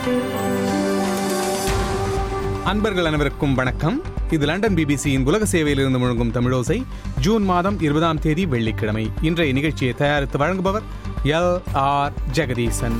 அன்பர்கள் அனைவருக்கும் வணக்கம் இது லண்டன் பிபிசியின் உலக சேவையிலிருந்து முழங்கும் தமிழோசை ஜூன் மாதம் இருபதாம் தேதி வெள்ளிக்கிழமை இன்றைய நிகழ்ச்சியை தயாரித்து வழங்குபவர் எல் ஆர் ஜெகதீசன்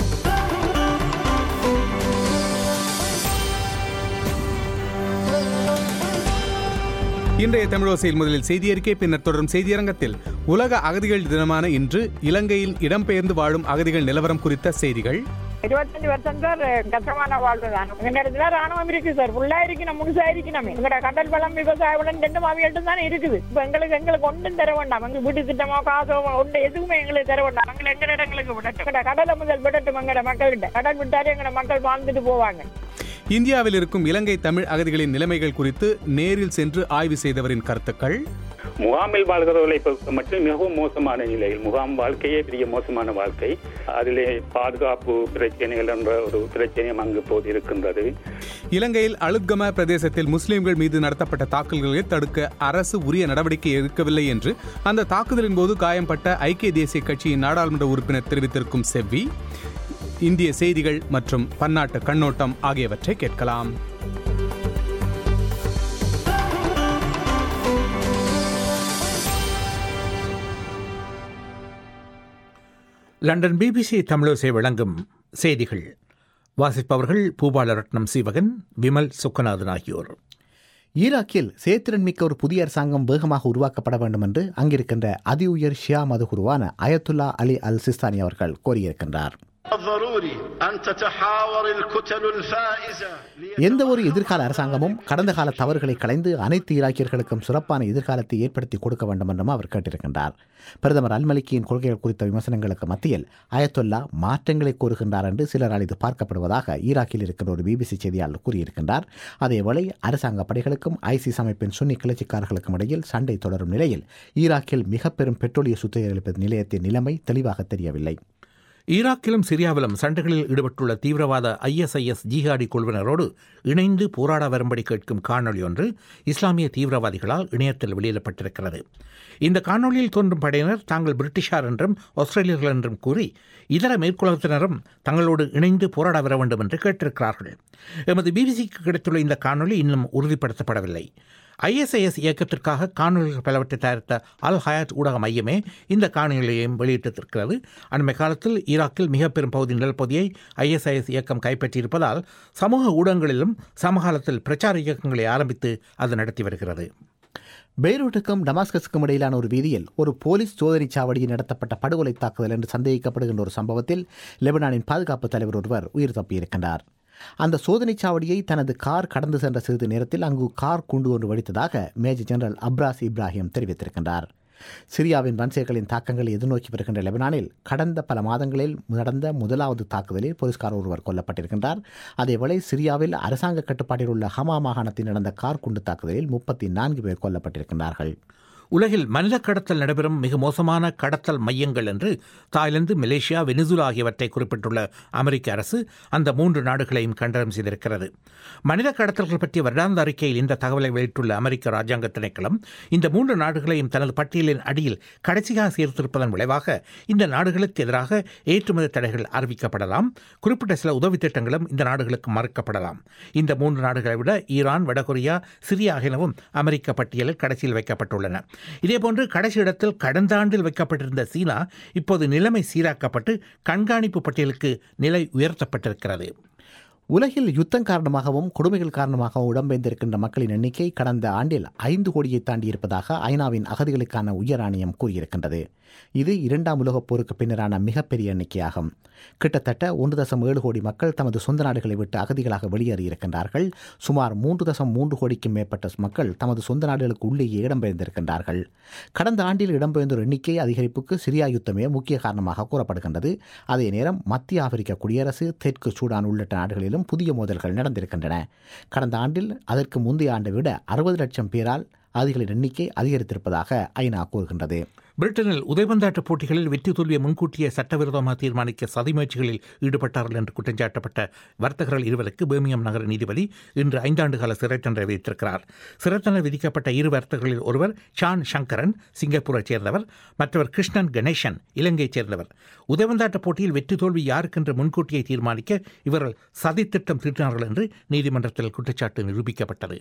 இன்றைய தமிழோசையில் முதலில் செய்தி அறிக்கை பின்னர் தொடரும் செய்தியரங்கத்தில் உலக அகதிகள் தினமான இன்று இலங்கையில் இடம்பெயர்ந்து வாழும் அகதிகள் நிலவரம் குறித்த செய்திகள் இருபத்தஞ்சு வருஷம் சார் கஷ்டமான வாழ்க்கை தான் எங்க இடத்துல ராணுவம் இருக்கு சார் ஃபுல்லா இருக்கு நம்ம முழுசா இருக்கணும் எங்கட கடல் வளம் விவசாய வளம் ரெண்டு மாவியல்ட்டும் தானே இருக்குது இப்ப எங்களுக்கு எங்களுக்கு ஒன்றும் தர வேண்டாம் எங்க வீட்டு திட்டமோ காசோ ஒன்று எதுவுமே எங்களுக்கு தர வேண்டாம் எங்களை எங்க இடங்களுக்கு விடட்டும் எங்கட கடலை முதல் விடட்டும் எங்கட மக்கள்கிட்ட கடல் விட்டாலே எங்கட மக்கள் வாழ்ந்துட்டு போவாங்க இந்தியாவில் இருக்கும் இலங்கை தமிழ் அகதிகளின் நிலைமைகள் குறித்து நேரில் சென்று ஆய்வு செய்தவரின் கருத்துக்கள் முகாமில் வாழ்கிறவர்களை பொறுத்த மட்டும் மிகவும் மோசமான நிலையில் முகாம் வாழ்க்கையே பெரிய மோசமான வாழ்க்கை அதிலே பாதுகாப்பு பிரச்சனைகள் என்ற ஒரு பிரச்சனையும் அங்கு போது இருக்கின்றது இலங்கையில் அழுத்கம பிரதேசத்தில் முஸ்லிம்கள் மீது நடத்தப்பட்ட தாக்குதல்களை தடுக்க அரசு உரிய நடவடிக்கை எடுக்கவில்லை என்று அந்த தாக்குதலின் போது காயம்பட்ட ஐக்கிய தேசிய கட்சியின் நாடாளுமன்ற உறுப்பினர் தெரிவித்திருக்கும் செவ்வி இந்திய செய்திகள் மற்றும் பன்னாட்டு கண்ணோட்டம் ஆகியவற்றை கேட்கலாம் லண்டன் பிபிசி தமிழோசை வழங்கும் செய்திகள் வாசிப்பவர்கள் பூபாலரட்னம் சீவகன் விமல் சுக்கநாதன் ஆகியோர் ஈராக்கில் சேத்திரன் மிக்க ஒரு புதிய அரசாங்கம் வேகமாக உருவாக்கப்பட வேண்டும் என்று அங்கிருக்கின்ற அதி உயர் ஷியா மதகுருவான அயத்துல்லா அலி அல் சிஸ்தானி அவர்கள் கோரியிருக்கின்றார் ضروري أن تتحاور الكتل الفائزة எந்த ஒரு எதிர்கால அரசாங்கமும் கடந்த கால தவறுகளை களைந்து அனைத்து ஈராக்கியர்களுக்கும் சிறப்பான எதிர்காலத்தை ஏற்படுத்தி கொடுக்க வேண்டும் என்றும் அவர் கேட்டிருக்கின்றார் பிரதமர் அல்மலிக்கியின் கொள்கைகள் குறித்த விமர்சனங்களுக்கு மத்தியில் அயத்தொல்லா மாற்றங்களை கோருகின்றார் என்று சிலரால் இது பார்க்கப்படுவதாக ஈராக்கில் இருக்கிற ஒரு பிபிசி செய்தியாளர் கூறியிருக்கின்றார் அதேவேளை அரசாங்க படைகளுக்கும் ஐசிஸ் அமைப்பின் சுன்னி கிளர்ச்சிக்காரர்களுக்கும் இடையில் சண்டை தொடரும் நிலையில் ஈராக்கில் மிக பெரும் பெட்ரோலிய சுத்திகரிப்பு நிலையத்தின் நிலைமை தெளிவாக தெரியவில்லை ஈராக்கிலும் சிரியாவிலும் சண்டைகளில் ஈடுபட்டுள்ள தீவிரவாத ஐஎஸ்ஐஎஸ் ஜிஹாடி குழுவினரோடு இணைந்து போராட வரும்படி கேட்கும் காணொளி ஒன்று இஸ்லாமிய தீவிரவாதிகளால் இணையத்தில் வெளியிடப்பட்டிருக்கிறது இந்த காணொளியில் தோன்றும் படையினர் தாங்கள் பிரிட்டிஷார் என்றும் ஆஸ்திரேலியர்கள் என்றும் கூறி இதர மேற்குலகத்தினரும் தங்களோடு இணைந்து போராட வர வேண்டும் என்று கேட்டிருக்கிறார்கள் எமது பிபிசிக்கு கிடைத்துள்ள இந்த காணொளி இன்னும் உறுதிப்படுத்தப்படவில்லை ஐஎஸ்ஐஎஸ் இயக்கத்திற்காக காணொலிகள் பலவற்றை தயாரித்த அல் ஹயாத் ஊடக மையமே இந்த காணொலியையும் வெளியிட்டிருக்கிறது அண்மை காலத்தில் ஈராக்கில் மிக பெரும் பகுதி நிலப்பகுதியை ஐஎஸ்ஐஎஸ் இயக்கம் கைப்பற்றியிருப்பதால் சமூக ஊடகங்களிலும் சமகாலத்தில் பிரச்சார இயக்கங்களை ஆரம்பித்து அது நடத்தி வருகிறது பெய்ரூட்டுக்கும் டமாஸ்கஸுக்கும் இடையிலான ஒரு வீதியில் ஒரு போலீஸ் சோதனை சாவடியில் நடத்தப்பட்ட படுகொலை தாக்குதல் என்று சந்தேகிக்கப்படுகின்ற ஒரு சம்பவத்தில் லெபனானின் பாதுகாப்பு தலைவர் ஒருவர் உயிர் தப்பியிருக்கின்றார் அந்த சோதனைச் சாவடியை தனது கார் கடந்து சென்ற சிறிது நேரத்தில் அங்கு கார் குண்டு ஒன்று வெடித்ததாக மேஜர் ஜெனரல் அப்ராஸ் இப்ராஹிம் தெரிவித்திருக்கின்றார் சிரியாவின் வன்செயல்களின் தாக்கங்களை எதிர்நோக்கி வருகின்ற லெபனானில் கடந்த பல மாதங்களில் நடந்த முதலாவது தாக்குதலில் போலீஸ்கார் ஒருவர் கொல்லப்பட்டிருக்கின்றார் அதேவேளை சிரியாவில் அரசாங்க கட்டுப்பாட்டில் உள்ள ஹமா மாகாணத்தில் நடந்த கார் குண்டு தாக்குதலில் முப்பத்தி நான்கு பேர் கொல்லப்பட்டிருக்கின்றார்கள் உலகில் மனித கடத்தல் நடைபெறும் மிக மோசமான கடத்தல் மையங்கள் என்று தாய்லாந்து மலேசியா வெனிசுலா ஆகியவற்றை குறிப்பிட்டுள்ள அமெரிக்க அரசு அந்த மூன்று நாடுகளையும் கண்டனம் செய்திருக்கிறது மனித கடத்தல்கள் பற்றிய வருடாந்த அறிக்கையில் இந்த தகவலை வெளியிட்டுள்ள அமெரிக்க ராஜாங்க திணைக்களம் இந்த மூன்று நாடுகளையும் தனது பட்டியலின் அடியில் கடைசியாக சேர்த்திருப்பதன் விளைவாக இந்த நாடுகளுக்கு எதிராக ஏற்றுமதி தடைகள் அறிவிக்கப்படலாம் குறிப்பிட்ட சில உதவி திட்டங்களும் இந்த நாடுகளுக்கு மறுக்கப்படலாம் இந்த மூன்று நாடுகளை விட ஈரான் வடகொரியா சிரியா ஆகியனவும் அமெரிக்க பட்டியலில் கடைசியில் வைக்கப்பட்டுள்ளன இதேபோன்று கடைசி இடத்தில் கடந்த ஆண்டில் வைக்கப்பட்டிருந்த சீனா இப்போது நிலைமை சீராக்கப்பட்டு கண்காணிப்பு பட்டியலுக்கு நிலை உயர்த்தப்பட்டிருக்கிறது உலகில் யுத்தம் காரணமாகவும் கொடுமைகள் காரணமாகவும் இடம்பெயர்ந்திருக்கின்ற மக்களின் எண்ணிக்கை கடந்த ஆண்டில் ஐந்து கோடியை தாண்டி இருப்பதாக ஐநாவின் அகதிகளுக்கான உயர் ஆணையம் கூறியிருக்கின்றது இது இரண்டாம் உலகப் போருக்கு பின்னரான மிகப்பெரிய எண்ணிக்கையாகும் கிட்டத்தட்ட ஒன்று தசம் ஏழு கோடி மக்கள் தமது சொந்த நாடுகளை விட்டு அகதிகளாக வெளியேறியிருக்கின்றார்கள் சுமார் மூன்று தசம் மூன்று கோடிக்கும் மேற்பட்ட மக்கள் தமது சொந்த நாடுகளுக்கு உள்ளேயே இடம்பெயர்ந்திருக்கின்றார்கள் கடந்த ஆண்டில் இடம்பெயர்ந்தோர் எண்ணிக்கை அதிகரிப்புக்கு சிரியா யுத்தமே முக்கிய காரணமாக கூறப்படுகின்றது அதே நேரம் மத்திய ஆப்பிரிக்க குடியரசு தெற்கு சூடான் உள்ளிட்ட நாடுகளிலும் புதிய மோதல்கள் நடந்திருக்கின்றன கடந்த ஆண்டில் அதற்கு முந்தைய ஆண்டை விட அறுபது லட்சம் பேரால் அதிகளின் எண்ணிக்கை அதிகரித்திருப்பதாக ஐநா கூறுகின்றது பிரிட்டனில் உதைபந்தாட்ட போட்டிகளில் வெற்றி தோல்வியை முன்கூட்டியே சட்டவிரோதமாக தீர்மானிக்க சதி முயற்சிகளில் ஈடுபட்டார்கள் என்று குற்றஞ்சாட்டப்பட்ட வர்த்தகர்கள் இருவருக்கு பேர்மியம் நகர நீதிபதி இன்று ஐந்தாண்டு கால சிறை தண்டனை விதித்திருக்கிறார் சிறை தண்டனை விதிக்கப்பட்ட இரு வர்த்தகர்களில் ஒருவர் ஷான் சங்கரன் சிங்கப்பூரைச் சேர்ந்தவர் மற்றவர் கிருஷ்ணன் கணேசன் இலங்கையைச் சேர்ந்தவர் உதைபந்தாட்ட போட்டியில் வெற்றி தோல்வி யாருக்கென்று முன்கூட்டியே தீர்மானிக்க இவர்கள் சதித்திட்டம் தீட்டினார்கள் என்று நீதிமன்றத்தில் குற்றச்சாட்டு நிரூபிக்கப்பட்டது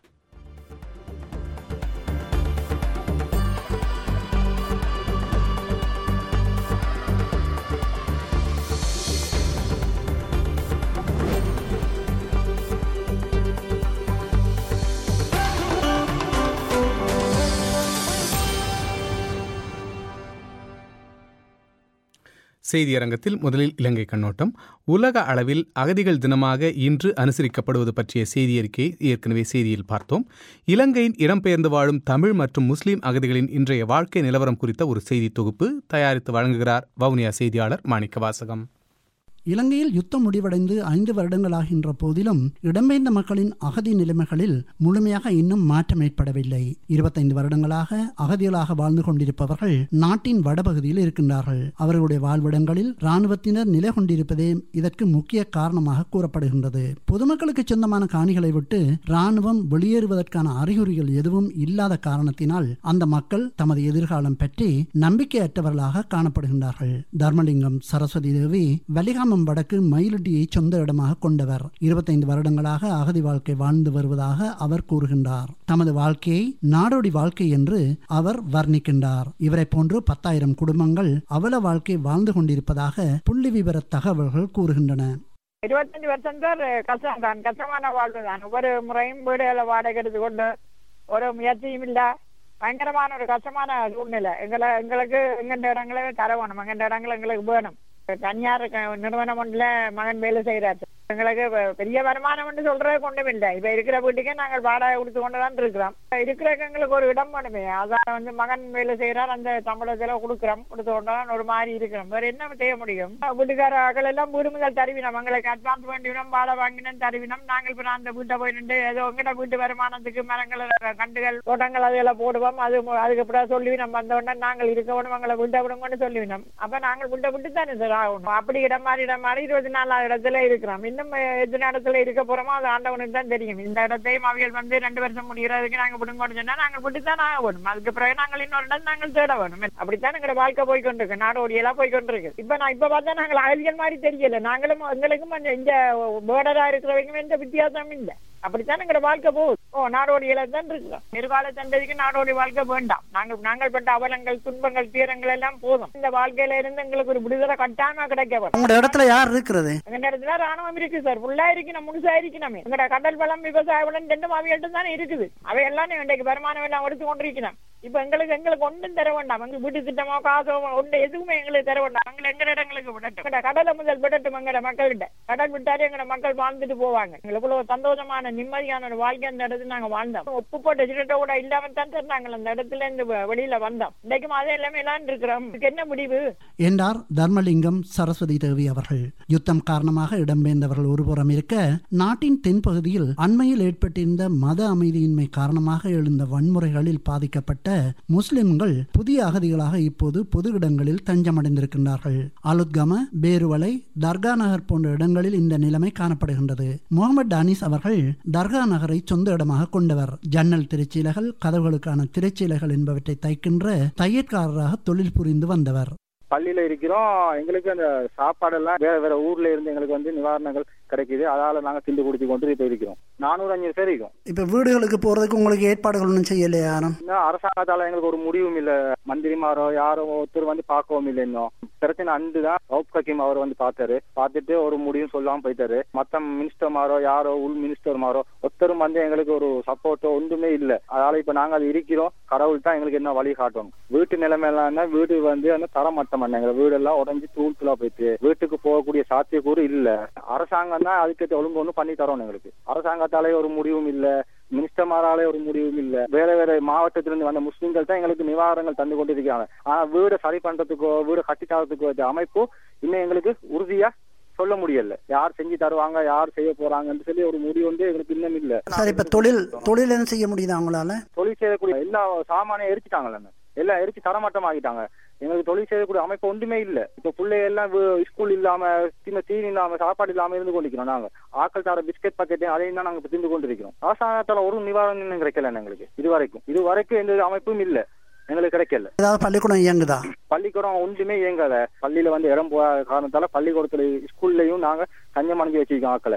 செய்தியரங்கத்தில் முதலில் இலங்கை கண்ணோட்டம் உலக அளவில் அகதிகள் தினமாக இன்று அனுசரிக்கப்படுவது பற்றிய செய்தி அறிக்கையை ஏற்கனவே செய்தியில் பார்த்தோம் இலங்கையின் இடம்பெயர்ந்து வாழும் தமிழ் மற்றும் முஸ்லிம் அகதிகளின் இன்றைய வாழ்க்கை நிலவரம் குறித்த ஒரு செய்தி தொகுப்பு தயாரித்து வழங்குகிறார் வவுனியா செய்தியாளர் மாணிக்க வாசகம் இலங்கையில் யுத்தம் முடிவடைந்து ஐந்து வருடங்களாகின்ற போதிலும் இடம்பெயர்ந்த மக்களின் அகதி நிலைமைகளில் முழுமையாக இன்னும் மாற்றம் ஏற்படவில்லை இருபத்தைந்து வருடங்களாக அகதிகளாக வாழ்ந்து கொண்டிருப்பவர்கள் நாட்டின் வடபகுதியில் இருக்கின்றார்கள் அவர்களுடைய வாழ்விடங்களில் இராணுவத்தினர் நிலை கொண்டிருப்பதே இதற்கு முக்கிய காரணமாக கூறப்படுகின்றது பொதுமக்களுக்கு சொந்தமான காணிகளை விட்டு இராணுவம் வெளியேறுவதற்கான அறிகுறிகள் எதுவும் இல்லாத காரணத்தினால் அந்த மக்கள் தமது எதிர்காலம் பற்றி நம்பிக்கையற்றவர்களாக காணப்படுகின்றார்கள் தர்மலிங்கம் சரஸ்வதி தேவி வலிகாம கிராமம் வடக்கு மயிலட்டியை சொந்த இடமாக கொண்டவர் இருபத்தைந்து வருடங்களாக அகதி வாழ்க்கை வாழ்ந்து வருவதாக அவர் கூறுகின்றார் தமது வாழ்க்கையை நாடோடி வாழ்க்கை என்று அவர் வர்ணிக்கின்றார் இவரை போன்று பத்தாயிரம் குடும்பங்கள் அவல வாழ்க்கை வாழ்ந்து கொண்டிருப்பதாக புள்ளி விவர தகவல்கள் கூறுகின்றன இருபத்தஞ்சு வருஷம் தான் கஷ்டம் தான் கஷ்டமான வாழ்வு தான் ஒவ்வொரு முறையும் வீடுகளை வாடகை எடுத்து கொண்டு ஒரு முயற்சியும் இல்ல பயங்கரமான ஒரு கஷ்டமான சூழ்நிலை எங்களை எங்களுக்கு எங்கெண்ட இடங்களே தர வேணும் எங்கெண்ட இடங்கள் எங்களுக்கு வேணும் தனியார் நிறுவனம் ஒன்றுல மகன் வேலை செய்யறாரு எங்களுக்கு பெரிய வருமானம் என்று சொல்றது கொண்டும் இல்லை இப்ப இருக்கிற வீட்டுக்கே நாங்கள் வாடகை கொடுத்து கொண்டுதான் இருக்கிறோம் இருக்கிற எங்களுக்கு ஒரு இடம் வேணுமே அதான் வந்து மகன் வேலை செய்யறார் அந்த சம்பளத்துல கொடுக்குறோம் கொடுத்து கொண்டுதான் ஒரு மாதிரி இருக்கிறோம் வேற என்ன செய்ய முடியும் வீட்டுக்கார ஆக்கள் எல்லாம் வீடு முதல் தருவினோம் எங்களுக்கு அட்வான்ஸ் வேண்டினோம் வாடகை வாங்கினோம் தருவினோம் நாங்கள் இப்ப அந்த வீட்டை போய் நின்று ஏதோ எங்கட வீட்டு வருமானத்துக்கு மரங்கள் கண்டுகள் தோட்டங்கள் அதெல்லாம் போடுவோம் அது அதுக்கு அப்புறம் சொல்லி நம்ம வந்த உடனே நாங்கள் இருக்க வேணும் எங்களை வீட்டை விடுங்கன்னு சொல்லிவினோம் அப்ப நாங்கள் வீட்டை விட்டு தானே சார் ஆகணும் அப்படி இடம் மாறி இடம் மாறி இருபத்தி நாலாவது இடத்துல இருக்கிறோம் இன்னும் எத்தனை இடத்துல இருக்க போறோமோ அது ஆண்டவனுக்கு தான் தெரியும் இந்த இடத்தையும் அவியல் வந்து ரெண்டு வருஷம் முடிகிறதுக்கு நாங்க விடுங்கன்னு சொன்னா நாங்க விட்டு தான் ஆக வேணும் அதுக்கு பிறகு நாங்கள் இன்னொரு இடம் நாங்கள் தேட வேணும் அப்படித்தான் எங்களோட வாழ்க்கை போய் கொண்டிருக்கு நாடோடியெல்லாம் போய் கொண்டிருக்கு இப்ப நான் இப்ப பார்த்தா நாங்கள் அகதிகள் மாதிரி தெரியல நாங்களும் எங்களுக்கும் இந்த பேர்டரா இருக்கிறவங்க எந்த வித்தியாசமும் இல்லை அப்படித்தான் எங்களோட வாழ்க்கை போகுது ஓ நாடோடியில தான் இருக்கிறோம் எதிர்கால சந்ததிக்கு நாடோடி வாழ்க்கை வேண்டாம் நாங்கள் நாங்கள் பட்ட அவலங்கள் துன்பங்கள் தீரங்கள் எல்லாம் போதும் இந்த வாழ்க்கையில இருந்து எங்களுக்கு ஒரு விடுதலை கட்டாயமா கிடைக்க வரும் உங்களோட இடத்துல யார் இருக்கிறது எங்க இடத்துல ராணுவம் இருக்கு சார் ஃபுல்லா இருக்கணும் முழுசா இருக்கணுமே எங்கட கடல் வளம் விவசாய வளம் ரெண்டு மாவியல்ட்டும் தானே இருக்குது அவையெல்லாம் இன்றைக்கு வருமானம் எல்லாம் எடுத்து கொண்டிருக்கணும் இப்ப எங்களுக்கு எங்களுக்கு ஒன்றும் தர வேண்டாம் எங்க வீட்டு திட்டமோ காசோ ஒன்று எதுவுமே எங்களுக்கு தர வேண்டாம் எங்களை எங்க இடங்களுக்கு விடட்டும் எங்கட கடலை முதல் விடட்டும் எங்கட மக்கள்கிட்ட கடல் விட்டாலே எங்கட மக்கள் வாழ்ந்துட்டு போவாங்க எங்களுக்கு இவ்வளவு சந்தோஷமான நிம்மதியான ஒரு வாழ்க்கை அந்த இடத்துல நாங்க வாழ்ந்தோம் உப்பு போட்ட சிரட்டை கூட இல்லாம தான் சார் நாங்கள் அந்த இடத்துல இருந்து வெளியில வந்தோம் இன்றைக்கும் அதே எல்லாமே எல்லாம் இருக்கிறோம் இதுக்கு என்ன முடிவு என்றார் தர்மலிங்கம் சரஸ்வதி தேவி அவர்கள் யுத்தம் காரணமாக இடம்பெயர்ந்தவர்கள் ஒருபுறம் இருக்க நாட்டின் தென்பகுதியில் அண்மையில் ஏற்பட்டிருந்த மத அமைதியின்மை காரணமாக எழுந்த வன்முறைகளில் பாதிக்கப்பட்ட முஸ்லிம்கள் புதிய அகதிகளாக இப்போது பொது இடங்களில் தஞ்சமடைந்திருக்கின்றார்கள் அலுத்கம பேருவலை தர்கா நகர் போன்ற இடங்களில் இந்த நிலைமை காணப்படுகின்றது முகமது அனீஸ் அவர்கள் தர்கா நகரை சொந்த இடமாக கொண்டவர் ஜன்னல் திரைச்சீலைகள் கதவுகளுக்கான திரைச்சீலைகள் என்பவற்றை தைக்கின்ற தையற்காரராக தொழில் புரிந்து வந்தவர் பள்ளியில இருக்கிறோம் எங்களுக்கு அந்த சாப்பாடெல்லாம் வேற வேற ஊர்ல இருந்து எங்களுக்கு வந்து நிவாரணங்கள் கிடைக்குது அதால நாங்க திண்டு குடிச்சு கொண்டு இப்ப இருக்கிறோம் நானூறு அஞ்சு பேர் இருக்கோம் இப்ப வீடுகளுக்கு போறதுக்கு உங்களுக்கு ஏற்பாடுகள் ஒன்றும் செய்யலையா யாரும் இன்னும் அரசாங்கத்தால எங்களுக்கு ஒரு முடிவும் இல்ல மந்திரிமாரோ யாரோ ஒருத்தர் வந்து பார்க்கவும் இல்லை இன்னும் பிரச்சனை அண்டு தான் ரவுப் ஹக்கீம் அவர் வந்து பார்த்தாரு பார்த்துட்டு ஒரு முடிவும் சொல்லாம போயிட்டாரு மத்த மினிஸ்டர்மாரோ யாரோ உள் மினிஸ்டர்மாரோ ஒருத்தரும் வந்து எங்களுக்கு ஒரு சப்போர்ட்டோ ஒன்றுமே இல்ல அதனால இப்ப நாங்க அது இருக்கிறோம் கடவுள் தான் எங்களுக்கு என்ன வழி காட்டணும் வீட்டு நிலைமையில வீடு வந்து அந்த தரமட்டம் பண்ண எங்க வீடு எல்லாம் உடஞ்சி தூள் தூளா போயிட்டு வீட்டுக்கு போகக்கூடிய சாத்தியக்கூறு இல்ல அரசாங்கம் தான் அதுக்கு ஒழுங்கு ஒண்ணு பண்ணி தரணும் எங்களுக்கு அரசாங்கத்தாலே ஒரு முடிவும் இல்ல மினிஸ்டர்மாராலே ஒரு முடிவும் இல்ல வேற வேற மாவட்டத்திலிருந்து வந்த முஸ்லிம்கள் தான் எங்களுக்கு நிவாரணங்கள் தந்து கொண்டிருக்காங்க ஆனா வீடு சரி பண்றதுக்கோ வீடு கட்டி தரத்துக்கோ வச்ச அமைப்பு இன்னும் எங்களுக்கு உறுதியா சொல்ல முடியல யார் செஞ்சு தருவாங்க யார் செய்ய போறாங்கன்னு சொல்லி ஒரு முடிவு வந்து எங்களுக்கு இன்னும் இல்ல சார் இப்ப தொழில் தொழில் என்ன செய்ய முடியுது அவங்களால தொழில் செய்யக்கூடிய எல்லா சாமானையும் எரிச்சிட்டாங்கல்ல எல்லாம் எரிச்சு தரமாட்டம் ஆகிட்டாங்க எங்களுக்கு தொழில் செய்யக்கூடிய அமைப்பு ஒன்றுமே இல்ல இப்ப பிள்ளைங்க எல்லாம் ஸ்கூல் இல்லாம சின்ன தீனி இல்லாம சாப்பாடு இல்லாம இருந்து கொண்டிருக்கிறோம் நாங்க ஆக்கள் தர பிஸ்கட் பாக்கெட் அதையும் தான் நாங்க இப்ப தின்று கொண்டிருக்கிறோம் அரசாங்கத்தால ஒரு நிவாரணம் இன்னும் கிடைக்கல எங்களுக்கு இது வரைக்கும் இது வரைக்கும் எந்த அமைப்பும் இல்ல எங்களுக்கு கிடைக்கல ஏதாவது பள்ளிக்கூடம் இயங்குதா பள்ளிக்கூடம் ஒன்றுமே இயங்கல பள்ளியில வந்து இடம் போகாத காரணத்தால பள்ளிக்கூடத்துல ஸ்கூல்லயும் நாங்க கஞ்சம் அணுகி வச்சிருக்கோம் ஆக்களை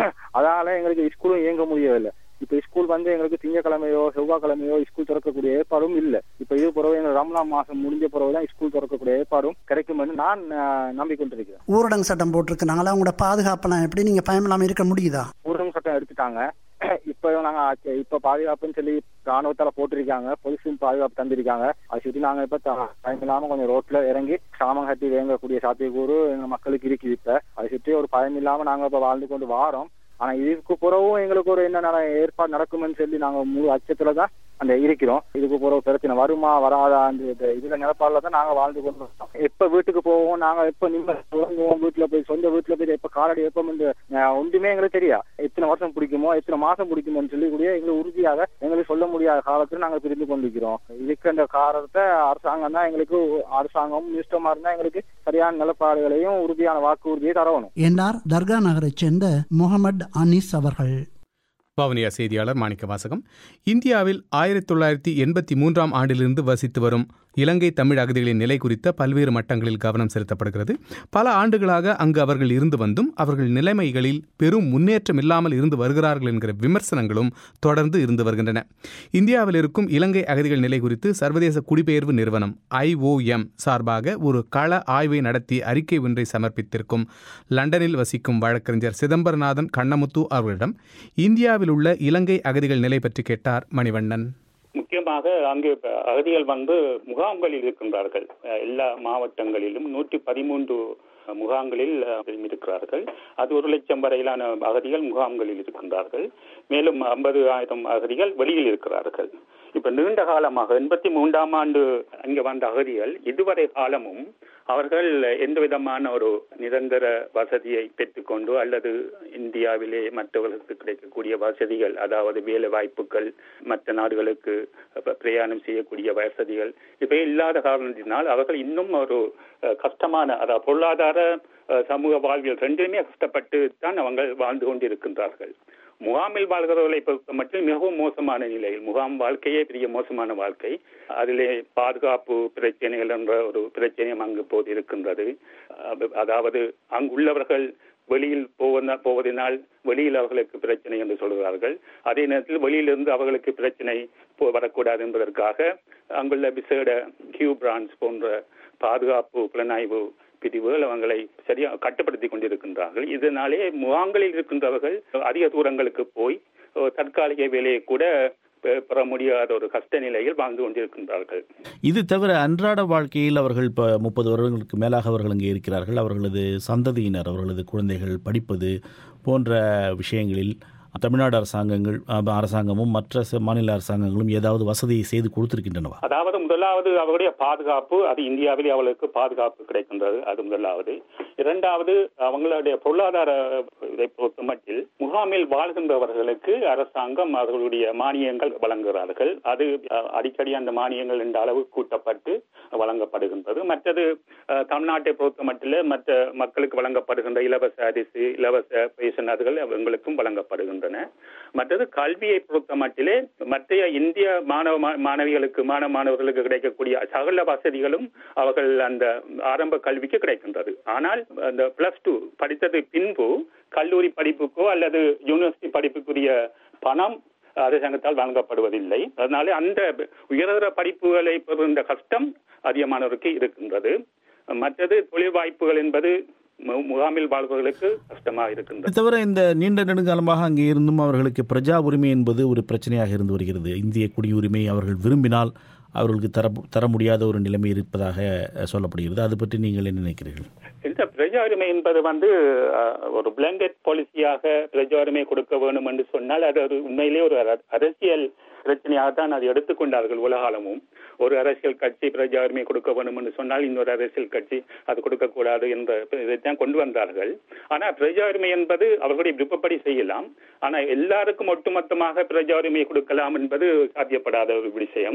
அதனால எங்களுக்கு ஸ்கூலும் இயங்க முடியவில்லை இப்ப ஸ்கூல் வந்து எங்களுக்கு திங்கக்கிழமையோ செவ்வாய்க்கிழமையோ ஸ்கூல் திறக்கக்கூடிய ஏற்பாடும் இல்ல இப்ப இது பிறகு எங்க ரம்லான் மாசம் முடிஞ்ச பிறகுதான் ஸ்கூல் திறக்கக்கூடிய ஏற்பாடும் கிடைக்கும் என்று நான் அஹ், நம்பிக்கொண்டிருக்கிறேன் ஊரடங்கு சட்டம் போட்டிருக்கு நாங்களா உங்களோட பாதுகாப்பெல்லாம் எப்படி நீங்க பயம் இல்லாம இருக்க முடியுதா ஊரடங்கு சட்டம் எடுத்துட்டாங்க இப்ப நாங்க ஆச்ச- இப்ப பாதுகாப்புன்னு சொல்லி ராணுவத்தால போட்டிருக்காங்க போலீஸும் பாதுகாப்பு தந்திருக்காங்க அதை சுற்றி நாங்க இப்ப த- பயம் இல்லாம கொஞ்சம் ரோட்ல இறங்கி சாமம் கட்டி வேங்கக்கூடிய சாத்தியக்கூறு எங்க மக்களுக்கு இருக்குது இப்ப அதை சுற்றி ஒரு பயம் இல்லாம நாங்க இப்ப வாழ்ந்து கொண்டு வாரோம் ஆனா இதுக்கு பிறகும் எங்களுக்கு ஒரு என்ன நட- ஏற்பாடு நடக்கும்னு சொல்லி நாங்க முழு அச்சத்துல தான் அந்த இருக்கிறோம் இதுக்கு பிறகு பிரச்சனை வருமா வராதா அந்த இது- இதுல நிலப்பாடுல தான் நாங்க வாழ்ந்து கொண்டு இருக்கோம். எப்ப வீட்டுக்கு போவோம் நாங்க எப்ப நிம்மதி உறங்குவோம் வீட்டுல போய் சொந்த வீட்டுல போய் எப்ப காலடி எப்ப ஒன்றுமே எங்களுக்கு தெரியா எத்தனை வருஷம் பிடிக்குமோ எத்தனை மாசம் பிடிக்குமோன்னு சொல்லி கூட எங்களுக்கு உறுதியாக எங்களுக்கு சொல்ல முடியாத காலத்துல நாங்க பிரிந்து கொண்டிருக்கிறோம் இதுக்கு அந்த காரணத்தை அரசாங்கம் தான் எங்களுக்கு அரசாங்கம் மினிஸ்டமா இருந்தா எங்களுக்கு சரியான நிலப்பாடுகளையும் உறுதியான வாக்கு உறுதியை தரணும் என்றார் தர்கா நகரைச் சேர்ந்த முகமது அனீஸ் அவர்கள் வவுனியா செய்தியாளர் மாணிக்க வாசகம் இந்தியாவில் ஆயிரத்தி தொள்ளாயிரத்தி எண்பத்தி மூன்றாம் ஆண்டிலிருந்து வசித்து வரும் இலங்கை தமிழ் அகதிகளின் நிலை குறித்த பல்வேறு மட்டங்களில் கவனம் செலுத்தப்படுகிறது பல ஆண்டுகளாக அங்கு அவர்கள் இருந்து வந்தும் அவர்கள் நிலைமைகளில் பெரும் முன்னேற்றம் இல்லாமல் இருந்து வருகிறார்கள் என்கிற விமர்சனங்களும் தொடர்ந்து இருந்து வருகின்றன இந்தியாவில் இருக்கும் இலங்கை அகதிகள் நிலை குறித்து சர்வதேச குடிபெயர்வு நிறுவனம் ஐஓஎம் சார்பாக ஒரு கள ஆய்வை நடத்தி அறிக்கை ஒன்றை சமர்ப்பித்திருக்கும் லண்டனில் வசிக்கும் வழக்கறிஞர் சிதம்பரநாதன் கண்ணமுத்து அவர்களிடம் இந்தியாவில் உள்ள இலங்கை அகதிகள் நிலை பற்றி கேட்டார் மணிவண்ணன் முக்கியமாக அங்கு இப்ப அகதிகள் வந்து முகாம்களில் இருக்கின்றார்கள் அஹ் எல்லா மாவட்டங்களிலும் நூற்றி பதிமூன்று முகாம்களில் அஹ், இருக்கிறார்கள் அது ஒரு லட்சம் வரையிலான அகதிகள் முகாம்களில் இருக்கின்றார்கள் மேலும் ஐம்பது ஆயிரம் அகதிகள் வெளியில் இருக்கிறார்கள் இப்ப நீண்ட காலமாக எண்பத்தி மூன்றாம் ஆண்டு அங்கே வந்த அகதிகள் இதுவரை காலமும் அவர்கள் எந்த விதமான ஒரு நிரந்தர வசதியை பெற்றுக்கொண்டு அல்லது இந்தியாவிலே மற்றவர்களுக்கு கிடைக்கக்கூடிய வசதிகள் அதாவது வேலை வாய்ப்புகள் மற்ற நாடுகளுக்கு ப- பிரயாணம் செய்யக்கூடிய வசதிகள் இவை இல்லாத காரணத்தினால் அவர்கள் இன்னும் ஒரு அஹ், கஷ்டமான அதாவது பொருளாதார அஹ், சமூக வாழ்வியல் ரெண்டுமே கஷ்டப்பட்டு தான் அவங்க வாழ்ந்து கொண்டிருக்கின்றார்கள் முகாமில் வாழ்கிறவர்களை பொறுத்த மட்டும் மிகவும் மோசமான நிலையில் முகாம் வாழ்க்கையே பெரிய மோசமான வாழ்க்கை அதிலே பாதுகாப்பு பிரச்சனைகள் என்ற ஒரு பிரச்சனையும் அங்கு போது இருக்கின்றது அஹ் அதாவது அங்குள்ளவர்கள் வெளியில் போவத போவதனால் வெளியில் அவர்களுக்கு பிரச்சனை என்று சொல்கிறார்கள் அதே நேரத்தில் வெளியிலிருந்து அவர்களுக்கு பிரச்சனை போ- வரக்கூடாது என்பதற்காக அங்குள்ள விசேட கியூ பிரான்ஸ் போன்ற பாதுகாப்பு புலனாய்வு பிரிவுகள் அவங்களை சரியா கட்டுப்படுத்தி கொண்டிருக்கின்றார்கள் இதனாலே முகாம்களில் இருக்கின்றவர்கள் அதிக தூரங்களுக்கு போய் ஒரு தற்காலிக வேலையை கூட பெ- பெற முடியாத ஒரு கஷ்ட நிலையில் வாழ்ந்து கொண்டிருக்கின்றார்கள் இது தவிர அன்றாட வாழ்க்கையில் அவர்கள் இப்போ முப்பது வருடங்களுக்கு மேலாக அவர்கள் அங்கே இருக்கிறார்கள் அவர்களது சந்ததியினர் அவர்களது குழந்தைகள் படிப்பது போன்ற விஷயங்களில் தமிழ்நாடு அரசாங்கங்கள் அஹ், அரசாங்கமும் மற்ற ச- மாநில அரசாங்கங்களும் ஏதாவது வசதியை செய்து கொடுத்திருக்கின்றனவா அதாவது முதலாவது அவருடைய பாதுகாப்பு அது இந்தியாவிலே அவர்களுக்கு பாதுகாப்பு கிடைக்கின்றது அது முதலாவது இரண்டாவது அவங்களுடைய பொருளாதார இதை பொறுத்த மட்டில் முகாமில் வாழ்கின்றவர்களுக்கு அரசாங்கம் அவர்களுடைய மானியங்கள் வழங்குகிறார்கள் அது அஹ், அடிக்கடி அந்த மானியங்கள் என்ற அளவு கூட்டப்பட்டு வழங்கப்படுகின்றது மற்றது அஹ், தமிழ்நாட்டை பொறுத்த மட்டில் மற்ற மக்களுக்கு வழங்கப்படுகின்ற இலவச அரிசி இலவச பேஷன் அதுகள் அவங்களுக்கும் வழங்கப்படுகின்றன மற்றது கல்வியை பொறுத்த மட்டிலே மற்ற இந்திய மாணவ மா- மாணவிகளுக்கு மாணவ மாணவர்களுக்கு கிடைக்கக்கூடிய சகல வசதிகளும் அவர்கள் அந்த ஆரம்ப கல்விக்கு கிடைக்கின்றது ஆனால் அந்த பிளஸ் டூ படித்தது பின்பு கல்லூரி படிப்புக்கோ அல்லது யூனிவர்சிட்டி படிப்புக்குரிய பணம் அரசாங்கத்தால் வழங்கப்படுவதில்லை அதனால அந்த உயர்தர படிப்புகளை பெறுகின்ற கஷ்டம் அதிகமானவருக்கு இருக்கின்றது மற்றது தொழில் வாய்ப்புகள் என்பது மு- முகாமில் வாழ்பவர்களுக்கு கஷ்டமாக இருக்கின்றது இது தவிர இந்த நீண்ட நெடுங்காலமாக அங்கே இருந்தும் அவர்களுக்கு பிரஜா உரிமை என்பது ஒரு பிரச்சனையாக இருந்து வருகிறது இந்திய குடியுரிமை அவர்கள் விரும்பினால் அவர்களுக்கு தர தர முடியாத ஒரு நிலைமை இருப்பதாக அஹ், சொல்லப்படுகிறது அது பற்றி நீங்கள் என்ன நினைக்கிறீர்கள் இந்த பிரஜா உரிமை என்பது வந்து அஹ், ஒரு பிளாங்கெட் பாலிசியாக பிரஜா உரிமை கொடுக்க வேண்டும் என்று சொன்னால் அது ஒரு உண்மையிலே ஒரு அர- அரசியல் பிரச்சனையாக தான் அதை எடுத்துக்கொண்டார்கள் உலகாலமும் ஒரு அரசியல் கட்சி பிரஜா உரிமை கொடுக்க வேண்டும் என்று சொன்னால் இன்னொரு அரசியல் கட்சி அது கொடுக்கக்கூடாது என்ற இதைத்தான் கொண்டு வந்தார்கள் ஆனா பிரஜா உரிமை என்பது அவர்களுடைய விருப்பப்படி செய்யலாம் ஆனா எல்லாருக்கும் ஒட்டுமொத்தமாக பிரஜா உரிமை கொடுக்கலாம் என்பது சாத்தியப்படாத ஒரு விஷயம்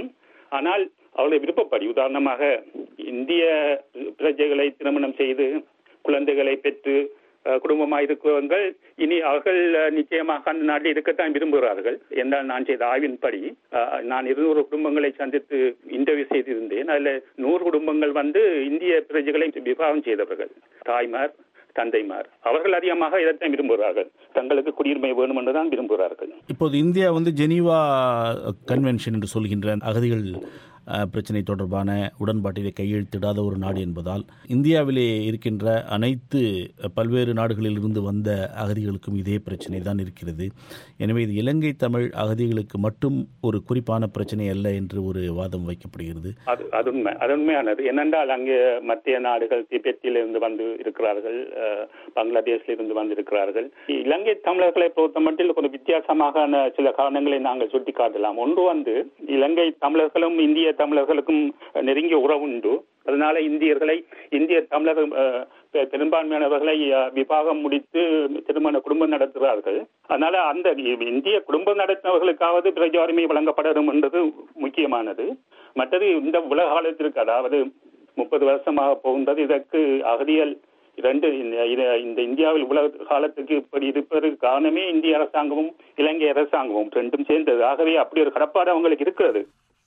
ஆனால் அவருடைய விருப்பப்படி உதாரணமாக இந்திய பிரஜைகளை திருமணம் செய்து குழந்தைகளை பெற்று அஹ், குடும்பமாக இருக்கிறவங்கள் இனி அவர்கள் அஹ், நிச்சயமாக அந்த நாட்டில் இருக்கத்தான் விரும்புகிறார்கள் என்றால் நான் செய்த ஆய்வின்படி அஹ், நான் இருநூறு குடும்பங்களை சந்தித்து இன்டர்வியூ செய்திருந்தேன் அதில் நூறு குடும்பங்கள் வந்து இந்திய பிரஜைகளை விவாகம் செய்தவர்கள் தாய்மார் தந்தைமார் அவர்கள் அதிகமாக இதைத்தான் விரும்புகிறார்கள் தங்களுக்கு குடியுரிமை வேணும் என்றுதான் விரும்புகிறார்கள் இப்போது இந்தியா வந்து ஜெனீவா கன்வென்ஷன் என்று சொல்கின்ற அகதிகள் அஹ், பிரச்சினை தொடர்பான உடன்பாட்டிலே கையெழுத்திடாத ஒரு நாடு என்பதால் இந்தியாவிலே இருக்கின்ற அனைத்து பல்வேறு நாடுகளிலிருந்து வந்த அகதிகளுக்கும் இதே பிரச்சனை தான் இருக்கிறது எனவே இது இலங்கை தமிழ் அகதிகளுக்கு மட்டும் ஒரு குறிப்பான பிரச்சனை அல்ல என்று ஒரு வாதம் வைக்கப்படுகிறது அது அது உண்மை அது உண்மையானது ஏனென்றால் அங்கே மத்திய நாடுகள் திபெத்தில் இருந்து வந்து இருக்கிறார்கள் அஹ், பங்களாதேஷில் இருந்து வந்து இருக்கிறார்கள் இலங்கை தமிழர்களை பொறுத்த மட்டில் ஒரு வித்தியாசமான சில காரணங்களை நாங்கள் சுட்டிக்காட்டலாம் ஒன்று வந்து இலங்கை தமிழர்களும் இந்திய தமிழர்களுக்கும் நெருங்கிய உறவு உண்டு அதனால இந்தியர்களை இந்திய தமிழர் அஹ், பெ- பெரும்பான்மையானவர்களை அஹ், விவாகம் முடித்து திருமண குடும்பம் நடத்துகிறார்கள் அதனால அந்த இ- இந்திய குடும்பம் நடத்தினவர்களுக்காவது பிரஜாரிமை வழங்கப்படணும் என்றது முக்கியமானது மற்றது இந்த உலக காலத்திற்கு அதாவது முப்பது வருஷமாக போகின்றது இதற்கு அகதிகள் இரண்டு இந்த- இத- இந்த இந்தியாவில் உலக காலத்துக்கு இப்படி இருப்பதற்கு காரணமே இந்திய அரசாங்கமும் இலங்கை அரசாங்கமும் ரெண்டும் சேர்ந்தது ஆகவே அப்படி ஒரு கடப்பாடு அவங்களுக்கு இருக்கிறது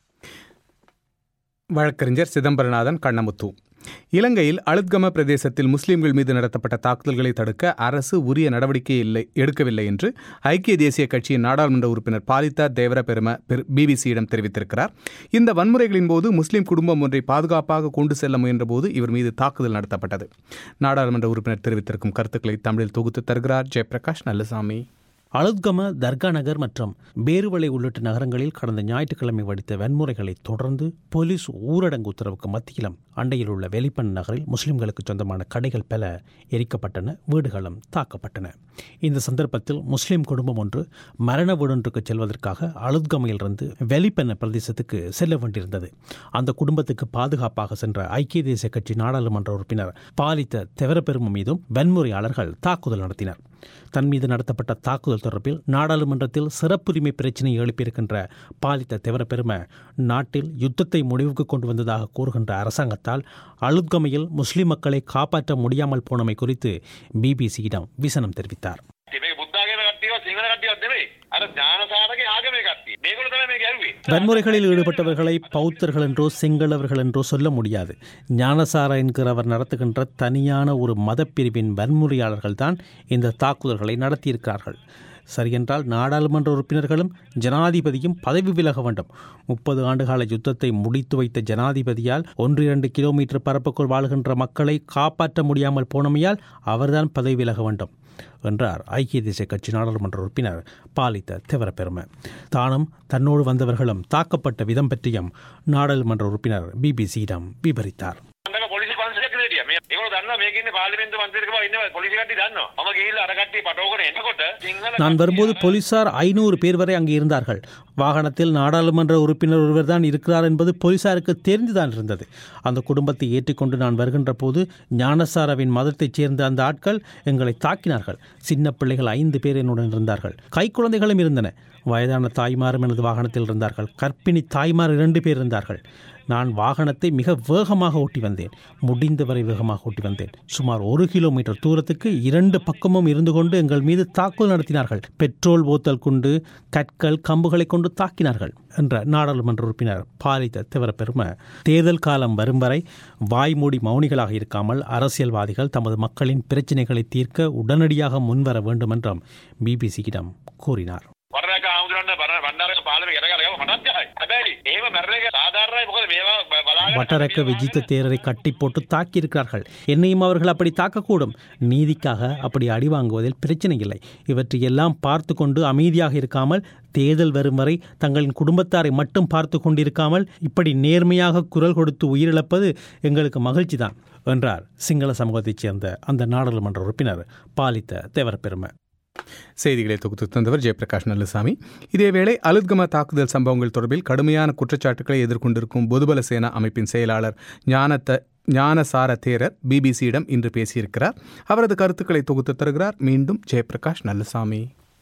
வழக்கறிஞர் சிதம்பரநாதன் கண்ணமுத்து இலங்கையில் அழுத்கம பிரதேசத்தில் முஸ்லிம்கள் மீது நடத்தப்பட்ட தாக்குதல்களை தடுக்க அரசு உரிய நடவடிக்கை இல்லை எடுக்கவில்லை என்று ஐக்கிய தேசிய கட்சியின் நாடாளுமன்ற உறுப்பினர் பாலிதா தேவர பெரும பிபிசியிடம் தெரிவித்திருக்கிறார் இந்த வன்முறைகளின் போது முஸ்லிம் குடும்பம் ஒன்றை பாதுகாப்பாக கொண்டு செல்ல முயன்றபோது இவர் மீது தாக்குதல் நடத்தப்பட்டது நாடாளுமன்ற உறுப்பினர் தெரிவித்திருக்கும் கருத்துக்களை தமிழில் தொகுத்து தருகிறார் ஜெயபிரகாஷ் நல்லசாமி அழுத்கம தர்கா நகர் மற்றும் பேருவளை உள்ளிட்ட நகரங்களில் கடந்த ஞாயிற்றுக்கிழமை வெடித்த வன்முறைகளை தொடர்ந்து போலீஸ் ஊரடங்கு உத்தரவுக்கு மத்தியிலும் அண்டையில் உள்ள வெளிப்பன் நகரில் முஸ்லிம்களுக்கு சொந்தமான கடைகள் பல எரிக்கப்பட்டன வீடுகளும் தாக்கப்பட்டன இந்த சந்தர்ப்பத்தில் முஸ்லிம் குடும்பம் ஒன்று மரண வீடொன்றுக்கு செல்வதற்காக அழுத்கமையிலிருந்து வெளிப்பெண்ண பிரதேசத்துக்கு செல்ல வேண்டியிருந்தது அந்த குடும்பத்துக்கு பாதுகாப்பாக சென்ற ஐக்கிய தேசிய கட்சி நாடாளுமன்ற உறுப்பினர் பாலித்த தெவரப்பெரும மீதும் வன்முறையாளர்கள் தாக்குதல் நடத்தினர் தன் மீது நடத்தப்பட்ட தாக்குதல் தொடர்பில் நாடாளுமன்றத்தில் சிறப்புரிமை பிரச்சினை எழுப்பியிருக்கின்ற பாலித்த தெவரப்பெரும நாட்டில் யுத்தத்தை முடிவுக்கு கொண்டு வந்ததாக கூறுகின்ற அரசாங்கத்தால் அழுத்கமையில் முஸ்லிம் மக்களை காப்பாற்ற முடியாமல் போனமை குறித்து பிபிசியிடம் விசனம் தெரிவித்தார் මේක බුද්ධාගම කට්ටියව සිංහල කට්ටියවත් නෙමෙයි. අර ඥානසාරගේ ආගමේ කට්ටිය. මේගොල්ලෝ තමයි මේක ඇරුවේ. வன்முறைகளில் ஈடுபட்டவர்களை பௌத்தர்கள் என்றோ சிங்களவர்கள் என்றோ சொல்ல முடியாது ஞானசார என்கிறவர் நடத்துகின்ற தனியான ஒரு மதப்பிரிவின் வன்முறையாளர்கள் தான் இந்த தாக்குதல்களை நடத்தியிருக்கிறார்கள் சரியென்றால் நாடாளுமன்ற உறுப்பினர்களும் ஜனாதிபதியும் பதவி விலக வேண்டும் முப்பது ஆண்டுகால யுத்தத்தை முடித்து வைத்த ஜனாதிபதியால் ஒன்று இரண்டு கிலோமீட்டர் பரப்புக்குள் வாழ்கின்ற மக்களை காப்பாற்ற முடியாமல் போனமையால் அவர்தான் பதவி விலக வேண்டும் என்றார் ஐக்கிய தேசிய கட்சி நாடாளுமன்ற உறுப்பினர் பாலித்த தெவரப்பெரும தானும் தன்னோடு வந்தவர்களும் தாக்கப்பட்ட விதம் பற்றியும் நாடாளுமன்ற உறுப்பினர் பிபிசியிடம் விவரித்தார் අන්නක පොලිසි පන්සලක් හිටියා. මේ ඒගොල්ලෝ දන්නවා මේක ඉන්නේ පාර්ලිමේන්තු මන්ත්‍රීකම ඉන්නවා පොලිසි කට්ටිය දන්නවා. මම ගිහිල්ලා අර කට්ටිය පටවගෙන එනකොට සිංහල நான் வரும்போது போலீசார் ஐநூறு பேர் வரை அங்கே இருந்தார்கள் வாகனத்தில் நாடாளுமன்ற உறுப்பினர் ஒருவர் தான் இருக்கிறார் என்பது போலீசாருக்கு தெரிந்துதான் இருந்தது அந்த குடும்பத்தை ஏற்றிக்கொண்டு நான் வருகின்ற போது ஞானசாரவின் மதத்தைச் சேர்ந்த அந்த ஆட்கள் எங்களை தாக்கினார்கள் சின்ன பிள்ளைகள் ஐந்து பேர் என்னுடன் இருந்தார்கள் கைக்குழந்தைகளும் இருந்தன வயதான தாய்மாரும் எனது வாகனத்தில் இருந்தார்கள் கர்ப்பிணி தாய்மார் இரண்டு பேர் இருந்தார்கள் நான் வாகனத்தை மிக வேகமாக ஓட்டி வந்தேன் முடிந்தவரை வேகமாக ஓட்டி வந்தேன் சுமார் ஒரு கிலோமீட்டர் தூரத்துக்கு இரண்டு பக்கமும் இருந்து கொண்டு எங்கள் மீது தாக்குதல் நடத்தினார்கள் பெட்ரோல் போத்தல் கொண்டு கற்கள் கம்புகளை கொண்டு தாக்கினார்கள் என்ற நாடாளுமன்ற உறுப்பினர் பாலித்த திவரப்பெரும தேர்தல் காலம் வரும் வரை வாய்மூடி மௌனிகளாக இருக்காமல் அரசியல்வாதிகள் தமது மக்களின் பிரச்சினைகளை தீர்க்க உடனடியாக முன்வர வேண்டும் என்றும் பிபிசியிடம் கூறினார் වරණක ආමුදුරන්න බර බණ්ඩාරක පාලමේ කරගල මටත් ගහයි. හැබැයි එහෙම මැරෙන එක සාධාරණයි මොකද මේවා බ- බලාගෙන வட்டரக்க விஜித்த தேரரை கட்டி போட்டு தாக்கியிருக்கிறார்கள் என்னையும் அவர்கள் அப்படி தாக்கக்கூடும் நீதிக்காக அப்படி அடி வாங்குவதில் பிரச்சனை இல்லை இவற்றையெல்லாம் பார்த்து கொண்டு அமைதியாக இருக்காமல் தேர்தல் வரும் வரை தங்களின் குடும்பத்தாரை மட்டும் பார்த்து கொண்டிருக்காமல் இப்படி நேர்மையாக குரல் கொடுத்து உயிரிழப்பது எங்களுக்கு மகிழ்ச்சி தான் என்றார் சிங்கள சமூகத்தைச் சேர்ந்த அந்த நாடாளுமன்ற உறுப்பினர் பாலித்த தேவரப்பெருமை செய்திகளை தொகுத்து தந்தவர் ஜெயபிரகாஷ் நல்லசாமி இதேவேளை அலுத்கம தாக்குதல் சம்பவங்கள் தொடர்பில் கடுமையான குற்றச்சாட்டுகளை எதிர்கொண்டிருக்கும் பொதுபல சேனா அமைப்பின் செயலாளர் ஞானத்த ஞானசார தேரர் பிபிசியிடம் இன்று பேசியிருக்கிறார் அவரது கருத்துக்களை தொகுத்து தருகிறார் மீண்டும் ஜெயபிரகாஷ் நல்லசாமி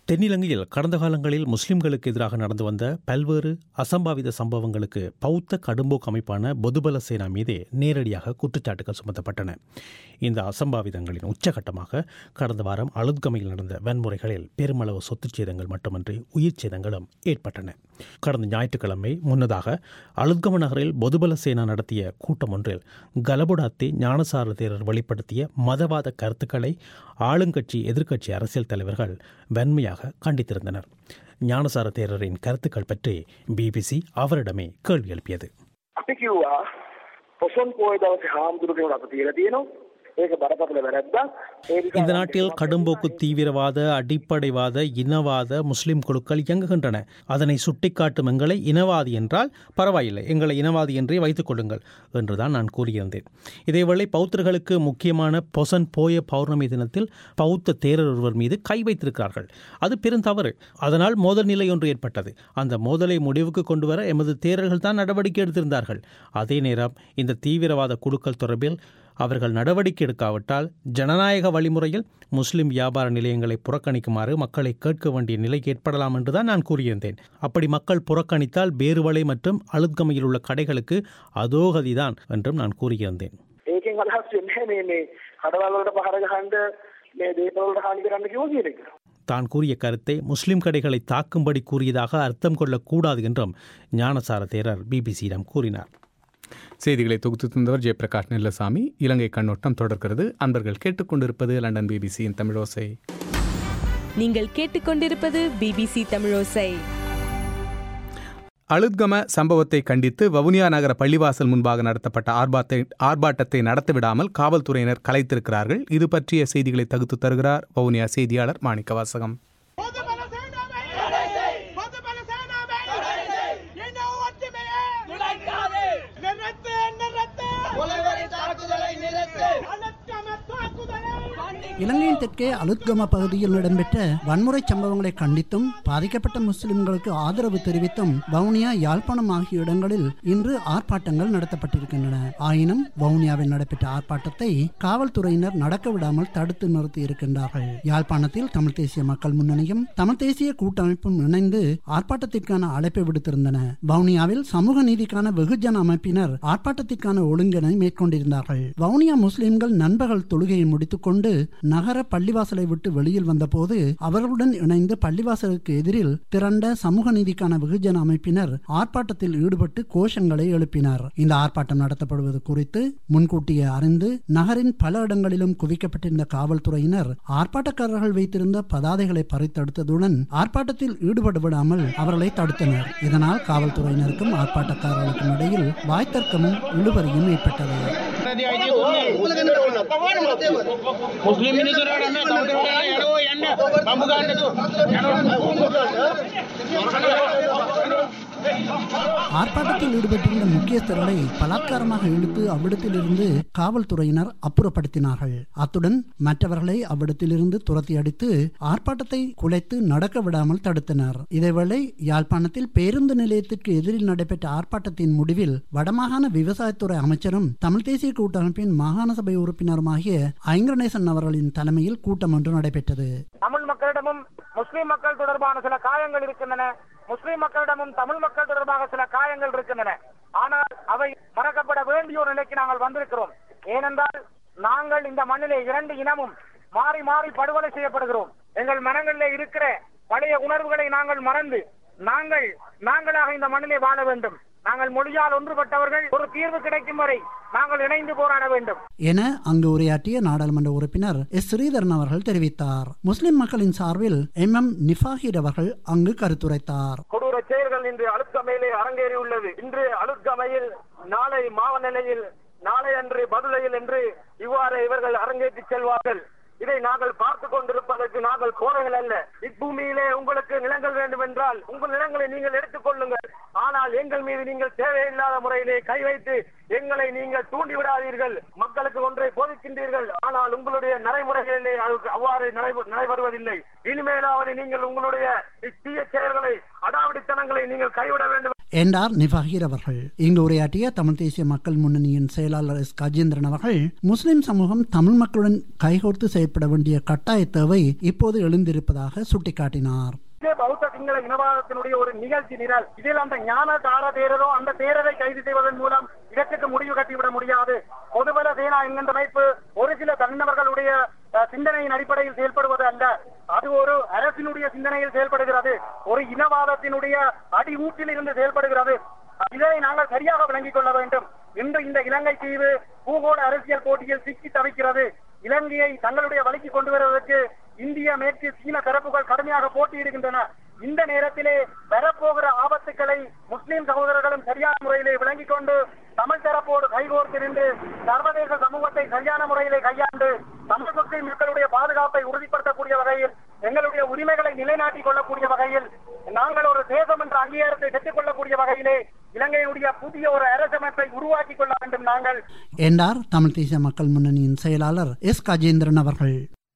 தென்னிலங்கையில் கடந்த காலங்களில் முஸ்லிம்களுக்கு எதிராக நடந்து வந்த பல்வேறு அசம்பாவித சம்பவங்களுக்கு பௌத்த கடும்போக்கு அமைப்பான பொதுபல சேனா மீதே நேரடியாக குற்றச்சாட்டுகள் சுமத்தப்பட்டன இந்த அசம்பாவிதங்களின் உச்சகட்டமாக கடந்த வாரம் அழுத்கமையில் நடந்த வன்முறைகளில் பெருமளவு சொத்துச் சேதங்கள் மட்டுமன்றி உயிர் சேதங்களும் ஏற்பட்டன கடந்த ஞாயிற்றுக்கிழமை முன்னதாக அழுத்கம நகரில் பொதுபல சேனா நடத்திய கூட்டம் ஒன்றில் கலபுடாத்தி ஞானசார தேரர் வெளிப்படுத்திய மதவாத கருத்துக்களை ஆளுங்கட்சி எதிர்க்கட்சி அரசியல் தலைவர்கள் வன்மையாக கண்டித்திருந்தனர் ஞானசார தேரரின் கருத்துக்கள் பற்றி பிபிசி அவரிடமே கேள்வி எழுப்பியது අපි කිව්වා පොසොන් පෝය දවසේ හාමුදුරුවෝ අප තියලා තියෙනවා. ඒක බරපතල වැරද්දක්. ඒ නිසා இந்த நாட்டில் கடும்போக்கு தீவிரவாத அடிப்படைவாத இனவாத முஸ்லிம் குழுக்கள் இயங்குகின்றன அதனை சுட்டிக்காட்டும் எங்களை இனவாதி என்றால் பரவாயில்லை எங்களை இனவாதி என்றே வைத்துக் கொள்ளுங்கள் என்றுதான் நான் கூறியிருந்தேன் இதேவேளை பௌத்தர்களுக்கு முக்கியமான பொசன் போய பௌர்ணமி தினத்தில் பௌத்த தேரர் ஒருவர் மீது கை வைத்திருக்கிறார்கள் அது பெருந்தவறு அதனால் மோதல் நிலை ஒன்று ஏற்பட்டது அந்த மோதலை முடிவுக்கு கொண்டு வர எமது தேரர்கள் தான் நடவடிக்கை எடுத்திருந்தார்கள் அதே நேரம் இந்த தீவிரவாத குழுக்கள் தொடர்பில் அவர்கள் நடவடிக்கை எடுக்காவிட்டால் ஜனநாயக வழிமுறையில் முஸ்லிம் வியாபார நிலையங்களை புறக்கணிக்குமாறு மக்களை கேட்க வேண்டிய நிலை ஏற்படலாம் என்றுதான் நான் கூறியிருந்தேன் அப்படி மக்கள் புறக்கணித்தால் பேருவளை மற்றும் அழுத்கமையில் உள்ள கடைகளுக்கு அதோகதிதான் என்றும் நான் கூறியிருந்தேன் ඒකෙන් අදහස් වෙන්නේ මේ මේ කඩවල වලට පහර ගහන්න මේ දේපල වලට හානි කරන්න කිව්ව කියන එක. தான் கூறிய கருத்தை முஸ்லிம் கடைகளை தாக்கும்படி கூறியதாக அர்த்தம் கொள்ளக்கூடாது என்றும் ஞானசார தேரர் பிபிசியிடம் கூறினார் செய்திகளை தொகுத்து தந்தவர் ஜெயபிரகாஷ் நெல்லசாமி இலங்கை கண்ணோட்டம் தொடர்கிறது அன்பர்கள் கேட்டுக்கொண்டிருப்பது லண்டன் பிபிசியின் தமிழோசை நீங்கள் கேட்டுக்கொண்டிருப்பது பிபிசி தமிழோசை அழுத்கம சம்பவத்தை கண்டித்து வவுனியா நகர பள்ளிவாசல் முன்பாக நடத்தப்பட்ட ஆர்ப்பாட்டத்தை ஆர்ப்பாட்டத்தை நடத்திவிடாமல் காவல்துறையினர் கலைத்திருக்கிறார்கள் இது பற்றிய செய்திகளை தகுத்து தருகிறார் வவுனியா செய்தியாளர் மாணிக்க வாசகம் இலங்கையின் தெற்கே அலுத்கம பகுதியில் இடம்பெற்ற வன்முறை சம்பவங்களை கண்டித்தும் பாதிக்கப்பட்ட முஸ்லிம்களுக்கு ஆதரவு தெரிவித்தும் வவுனியா யாழ்ப்பாணம் ஆகிய இடங்களில் இன்று ஆர்ப்பாட்டங்கள் நடத்தப்பட்டிருக்கின்றன ஆயினும் வவுனியாவில் நடைபெற்ற ஆர்ப்பாட்டத்தை காவல்துறையினர் நடக்க விடாமல் தடுத்து நிறுத்தி இருக்கின்றார்கள் யாழ்ப்பாணத்தில் தமிழ் தேசிய மக்கள் முன்னணியும் தமிழ் தேசிய கூட்டமைப்பும் இணைந்து ஆர்ப்பாட்டத்திற்கான அழைப்பை விடுத்திருந்தன வவுனியாவில் சமூக நீதிக்கான வெகுஜன அமைப்பினர் ஆர்ப்பாட்டத்திற்கான ஒழுங்கினை மேற்கொண்டிருந்தார்கள் வவுனியா முஸ்லிம்கள் நண்பகல் தொழுகையை முடித்துக்கொண்டு நகர பள்ளிவாசலை விட்டு வெளியில் வந்தபோது அவர்களுடன் இணைந்து பள்ளிவாசலுக்கு எதிரில் திரண்ட சமூக நீதிக்கான வெகுஜன அமைப்பினர் ஆர்ப்பாட்டத்தில் ஈடுபட்டு கோஷங்களை எழுப்பினர் இந்த ஆர்ப்பாட்டம் நடத்தப்படுவது குறித்து முன்கூட்டியே அறிந்து நகரின் பல இடங்களிலும் குவிக்கப்பட்டிருந்த காவல்துறையினர் ஆர்ப்பாட்டக்காரர்கள் வைத்திருந்த பதாதைகளை பறித்தெடுத்ததுடன் ஆர்ப்பாட்டத்தில் ஈடுபட விடாமல் அவர்களை தடுத்தனர் இதனால் காவல்துறையினருக்கும் ஆர்ப்பாட்டக்காரர்களுக்கும் இடையில் வாய்த்தர்க்கமும் இழுபறியும் ஏற்பட்டது මුස්ලිම් මිනිසුන්ට යන්න කවුරුහරි යනෝ යන්න බම්බු ගන්නද ஆர்ப்பாட்டத்தில் ஈடுபட்டிருந்த முக்கியஸ்தர்களை பலாத்காரமாக இழுத்து அவ்விடத்திலிருந்து காவல்துறையினர் அப்புறப்படுத்தினார்கள் அத்துடன் மற்றவர்களை அவ்விடத்திலிருந்து துரத்தி அடித்து ஆர்ப்பாட்டத்தை குலைத்து நடக்க விடாமல் தடுத்தனர் இதேவேளை யாழ்ப்பாணத்தில் பேருந்து நிலையத்திற்கு எதிரில் நடைபெற்ற ஆர்ப்பாட்டத்தின் முடிவில் வடமாகாண விவசாயத்துறை அமைச்சரும் தமிழ் தேசிய கூட்டமைப்பின் மாகாண சபை உறுப்பினருமாகிய ஐங்கரணேசன் அவர்களின் தலைமையில் கூட்டம் ஒன்று நடைபெற்றது தமிழ் மக்களிடமும் முஸ்லிம் மக்கள் தொடர்பான சில காயங்கள் இருக்கின்றன முஸ்லிம் மக்களிடமும் தமிழ் மக்கள் தொடர்பாக சில காயங்கள் இருக்கின்றன ஆனால் அவை மறக்கப்பட வேண்டிய ஒரு நிலைக்கு நாங்கள் வந்திருக்கிறோம் ஏனென்றால் நாங்கள் இந்த மண்ணிலே இரண்டு இனமும் மாறி மாறி படுகொலை செய்யப்படுகிறோம் எங்கள் மனங்களிலே இருக்கிற பழைய உணர்வுகளை நாங்கள் மறந்து நாங்கள் நாங்களாக இந்த மண்ணிலே வாழ வேண்டும் நாங்கள் மொழியால் ஒன்றுபட்டவர்கள் ஒரு தீர்வு கிடைக்கும் வரை நாங்கள் இணைந்து போராட வேண்டும் என அங்கு உரையாற்றிய நாடாளுமன்ற உறுப்பினர் எஸ் ஸ்ரீதரன் அவர்கள் தெரிவித்தார் முஸ்லிம் மக்களின் சார்பில் எம் எம் நிஃபாஹிர் அவர்கள் அங்கு கருத்துரைத்தார் கொடூர செயல்கள் இன்று அழுத்தமையிலே அரங்கேறி உள்ளது இன்று அழுத்தமையில் நாளை மாவநிலையில் நாளை அன்று பதுளையில் என்று இவ்வாறு இவர்கள் அரங்கேற்றி செல்வார்கள் இதை நாங்கள் பார்த்து கொண்டிருப்பதற்கு நாங்கள் கோரைகள் அல்ல இப்பூமியிலே உங்களுக்கு நிலங்கள் வேண்டும் என்றால் உங்கள் நிலங்களை நீங்கள் எடுத்துக் கொள்ளுங்கள் ஆனால் எங்கள் மீது நீங்கள் தேவையில்லாத முறையிலே கை வைத்து எங்களை நீங்கள் தூண்டி விடாதீர்கள் மக்களுக்கு ஒன்றை போதிக்கின்றீர்கள் ஆனால் உங்களுடைய நடைமுறைகளிலே அது அவ்வாறு நடைபெ- நடைபெறுவதில்லை இனிமேலாவது நீங்கள் உங்களுடைய தீய செயல்களை அடாவடித்தனங்களை நீங்கள் கைவிட வேண்டும் என்றார் நிஃபாகிர் அவர்கள் இங்கு உரையாற்றிய தமிழ் தேசிய மக்கள் முன்னணியின் செயலாளர் எஸ் கஜேந்திரன் அவர்கள் முஸ்லிம் சமூகம் தமிழ் மக்களுடன் கைகோர்த்து செயற்பட வேண்டிய கட்டாய தேவை இப்போது எழுந்திருப்பதாக சுட்டிக்காட்டினார் இதே பௌத்த சிங்கள இனவாதத்தினுடைய ஒரு நிகழ்ச்சி நிரல் இதில் அந்த ஞான தார தேரரோ அந்த தேரரை கைது செய்வதன் மூலம் இதற்கு முடிவு கட்டிவிட முடியாது பொதுபல சேனா என்கின்ற அமைப்பு ஒரு சில தனிநபர்களுடைய அஹ், சிந்தனையின் அடிப்படையில் செயல்படுவது அல்ல அது ஒரு அரசினுடைய சிந்தனையில் செயல்படுகிறது ஒரு இனவாதத்தினுடைய அடி ஊட்டில் இருந்து செயல்படுகிறது இதை நாங்கள் சரியாக விளங்கிக் கொள்ள வேண்டும் இன்று இந்த இலங்கை தீவு பூகோள அரசியல் போட்டியில் சிக்கி தவிக்கிறது இலங்கையை தங்களுடைய வழிக்கு கொண்டு வருவதற்கு இந்திய மேற்கு சீன தரப்புகள் கடுமையாக போட்டியிடுகின்றன இந்த நேரத்திலே வரப்போகிற ஆபத்துக்களை முஸ்லிம் சகோதரர்களும் சரியான முறையிலே விளங்கிக் கொண்டு தமிழ் தரப்போடு கைகோர்த்து நின்று சர்வதேச சமூகத்தை சரியான முறையிலே கையாண்டு தமிழ் முஸ்லிம் மக்களுடைய பாதுகாப்பை உறுதிப்படுத்தக்கூடிய வகையில் எங்களுடைய உரிமைகளை நிலைநாட்டிக் கொள்ளக்கூடிய வகையில் நாங்கள் ஒரு தேசம் என்ற அங்கீகாரத்தை பெற்றுக் கொள்ளக்கூடிய வகையிலே இலங்கையுடைய புதிய ஒரு அரசமைப்பை உருவாக்கி கொள்ள வேண்டும் நாங்கள் என்றார் தமிழ் தேசிய மக்கள் முன்னணியின் செயலாளர் எஸ் கஜேந்திரன் அவர்கள்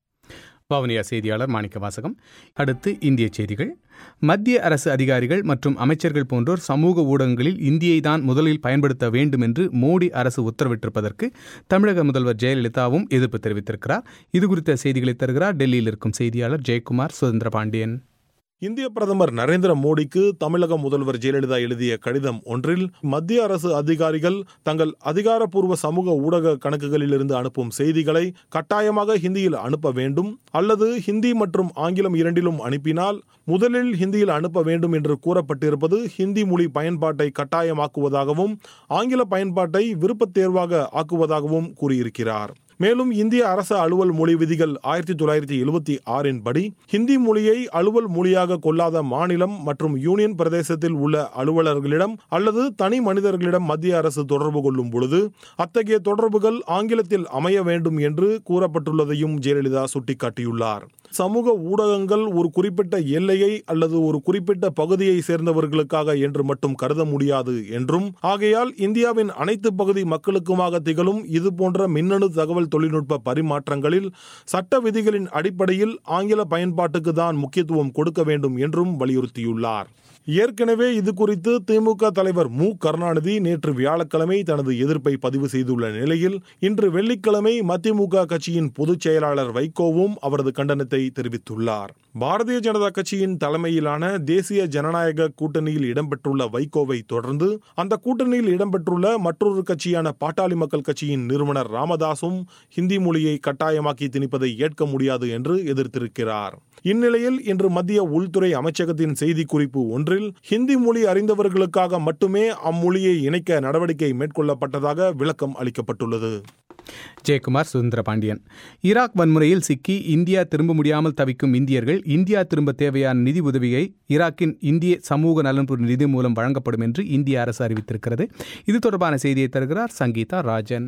வவுனியா செய்தியாளர் மாணிக்க வாசகம் அடுத்து இந்திய செய்திகள் மத்திய அரசு அதிகாரிகள் மற்றும் அமைச்சர்கள் போன்றோர் சமூக ஊடகங்களில் இந்தியை தான் முதலில் பயன்படுத்த வேண்டும் என்று மோடி அரசு உத்தரவிட்டிருப்பதற்கு தமிழக முதல்வர் ஜெயலலிதாவும் எதிர்ப்பு தெரிவித்திருக்கிறார் இது குறித்த செய்திகளை தருகிறார் டெல்லியில் இருக்கும் செய்தியாளர் ஜெயக்குமார் சுதந்திர பாண்டியன் இந்திய பிரதமர் நரேந்திர மோடிக்கு தமிழக முதல்வர் ஜெயலலிதா எழுதிய கடிதம் ஒன்றில் மத்திய அரசு அதிகாரிகள் தங்கள் அதிகாரப்பூர்வ சமூக ஊடக கணக்குகளிலிருந்து அனுப்பும் செய்திகளை கட்டாயமாக ஹிந்தியில் அனுப்ப வேண்டும் அல்லது ஹிந்தி மற்றும் ஆங்கிலம் இரண்டிலும் அனுப்பினால் முதலில் ஹிந்தியில் அனுப்ப வேண்டும் என்று கூறப்பட்டிருப்பது ஹிந்தி மொழி பயன்பாட்டை கட்டாயமாக்குவதாகவும் ஆங்கில பயன்பாட்டை விருப்பத் தேர்வாக ஆக்குவதாகவும் கூறியிருக்கிறார் மேலும் இந்திய அரசு அலுவல் மொழி விதிகள் ஆயிரத்தி தொள்ளாயிரத்தி எழுபத்தி ஆறின் படி ஹிந்தி மொழியை அலுவல் மொழியாக கொள்ளாத மாநிலம் மற்றும் யூனியன் பிரதேசத்தில் உள்ள அலுவலர்களிடம் அல்லது தனி மனிதர்களிடம் மத்திய அரசு தொடர்பு கொள்ளும் பொழுது அத்தகைய தொடர்புகள் ஆங்கிலத்தில் அமைய வேண்டும் என்று கூறப்பட்டுள்ளதையும் ஜெயலலிதா சுட்டிக்காட்டியுள்ளார் சமூக ஊடகங்கள் ஒரு குறிப்பிட்ட எல்லையை அல்லது ஒரு குறிப்பிட்ட பகுதியை சேர்ந்தவர்களுக்காக என்று மட்டும் கருத முடியாது என்றும் ஆகையால் இந்தியாவின் அனைத்து பகுதி மக்களுக்குமாக திகழும் இது போன்ற மின்னணு தகவல் தொழில்நுட்ப பரிமாற்றங்களில் சட்ட விதிகளின் அடிப்படையில் ஆங்கில பயன்பாட்டுக்கு தான் முக்கியத்துவம் கொடுக்க வேண்டும் என்றும் வலியுறுத்தியுள்ளார் ஏற்கனவே இது குறித்து திமுக தலைவர் மு கருணாநிதி நேற்று வியாழக்கிழமை தனது எதிர்ப்பை பதிவு செய்துள்ள நிலையில் இன்று வெள்ளிக்கிழமை மதிமுக கட்சியின் பொதுச் செயலாளர் வைகோவும் அவரது கண்டனத்தை தெரிவித்துள்ளார் பாரதிய ஜனதா கட்சியின் தலைமையிலான தேசிய ஜனநாயக கூட்டணியில் இடம்பெற்றுள்ள வைகோவை தொடர்ந்து அந்த கூட்டணியில் இடம்பெற்றுள்ள மற்றொரு கட்சியான பாட்டாளி மக்கள் கட்சியின் நிறுவனர் ராமதாசும் ஹிந்தி மொழியை கட்டாயமாக்கி திணிப்பதை ஏற்க முடியாது என்று எதிர்த்திருக்கிறார் இந்நிலையில் இன்று மத்திய உள்துறை அமைச்சகத்தின் செய்திக்குறிப்பு ஒன்றில் ஹிந்தி மொழி அறிந்தவர்களுக்காக மட்டுமே அம்மொழியை இணைக்க நடவடிக்கை மேற்கொள்ளப்பட்டதாக விளக்கம் அளிக்கப்பட்டுள்ளது ஜெயக்குமார் சுதந்திர பாண்டியன் ஈராக் வன்முறையில் சிக்கி இந்தியா திரும்ப முடியாமல் தவிக்கும் இந்தியர்கள் இந்தியா திரும்ப தேவையான நிதி உதவியை ஈராக்கின் இந்திய சமூக நலன்புரி நிதி மூலம் வழங்கப்படும் என்று இந்திய அரசு அறிவித்திருக்கிறது இது தொடர்பான செய்தியை தருகிறார் சங்கீதா ராஜன்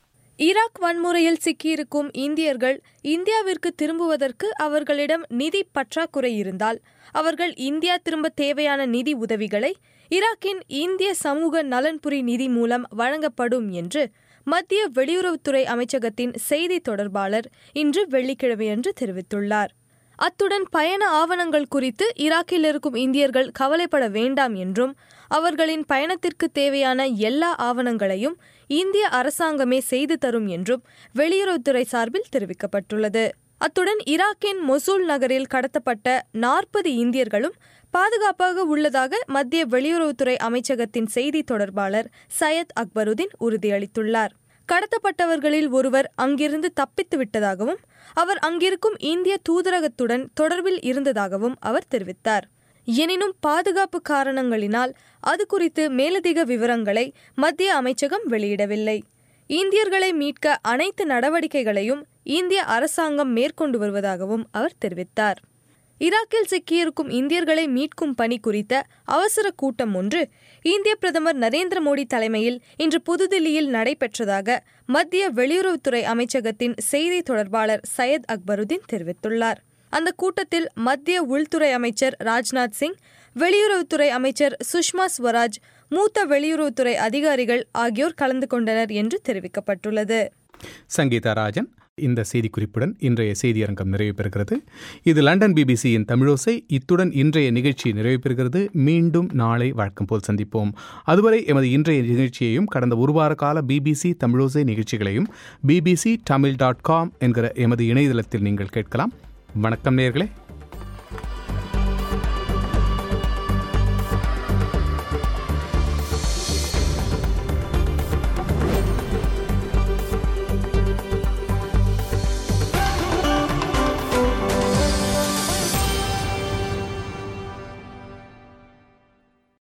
ஈராக் வன்முறையில் சிக்கியிருக்கும் இந்தியர்கள் இந்தியாவிற்கு திரும்புவதற்கு அவர்களிடம் நிதி பற்றாக்குறை இருந்தால் அவர்கள் இந்தியா திரும்ப தேவையான நிதி உதவிகளை ஈராக்கின் இந்திய சமூக நலன்புரி நிதி மூலம் வழங்கப்படும் என்று மத்திய வெளியுறவுத்துறை அமைச்சகத்தின் செய்தி தொடர்பாளர் இன்று வெள்ளிக்கிழமையன்று தெரிவித்துள்ளார் அத்துடன் பயண ஆவணங்கள் குறித்து ஈராக்கில் இருக்கும் இந்தியர்கள் கவலைப்பட வேண்டாம் என்றும் அவர்களின் பயணத்திற்கு தேவையான எல்லா ஆவணங்களையும் இந்திய அரசாங்கமே செய்து தரும் என்றும் வெளியுறவுத்துறை சார்பில் தெரிவிக்கப்பட்டுள்ளது அத்துடன் ஈராக்கின் மொசூல் நகரில் கடத்தப்பட்ட நாற்பது இந்தியர்களும் பாதுகாப்பாக உள்ளதாக மத்திய வெளியுறவுத்துறை அமைச்சகத்தின் செய்தி தொடர்பாளர் சையத் அக்பருதீன் உறுதியளித்துள்ளார் கடத்தப்பட்டவர்களில் ஒருவர் அங்கிருந்து தப்பித்து விட்டதாகவும் அவர் அங்கிருக்கும் இந்திய தூதரகத்துடன் தொடர்பில் இருந்ததாகவும் அவர் தெரிவித்தார் எனினும் பாதுகாப்பு காரணங்களினால் அது குறித்து மேலதிக விவரங்களை மத்திய அமைச்சகம் வெளியிடவில்லை இந்தியர்களை மீட்க அனைத்து நடவடிக்கைகளையும் இந்திய அரசாங்கம் மேற்கொண்டு வருவதாகவும் அவர் தெரிவித்தார் ஈராக்கில் சிக்கியிருக்கும் இந்தியர்களை மீட்கும் பணி குறித்த அவசர கூட்டம் ஒன்று இந்திய பிரதமர் நரேந்திர மோடி தலைமையில் இன்று புதுதில்லியில் நடைபெற்றதாக மத்திய வெளியுறவுத்துறை அமைச்சகத்தின் செய்தி தொடர்பாளர் சையத் அக்பருதீன் தெரிவித்துள்ளார் அந்த கூட்டத்தில் மத்திய உள்துறை அமைச்சர் ராஜ்நாத் சிங் வெளியுறவுத்துறை அமைச்சர் சுஷ்மா ஸ்வராஜ் மூத்த வெளியுறவுத்துறை அதிகாரிகள் ஆகியோர் கலந்து கொண்டனர் என்று தெரிவிக்கப்பட்டுள்ளது சங்கீதா ராஜன் இந்த செய்திக்குறிப்புடன் இன்றைய செய்தியரங்கம் நிறைவு பெறுகிறது இது லண்டன் பிபிசியின் தமிழோசை இத்துடன் இன்றைய நிகழ்ச்சி நிறைவு பெறுகிறது மீண்டும் நாளை வழக்கம் போல் சந்திப்போம் அதுவரை எமது இன்றைய நிகழ்ச்சியையும் கடந்த ஒரு வார கால பிபிசி தமிழோசை நிகழ்ச்சிகளையும் பிபிசி தமிழ் டாட் காம் என்கிற எமது இணையதளத்தில் நீங்கள் கேட்கலாம் வணக்கம் நேர்களே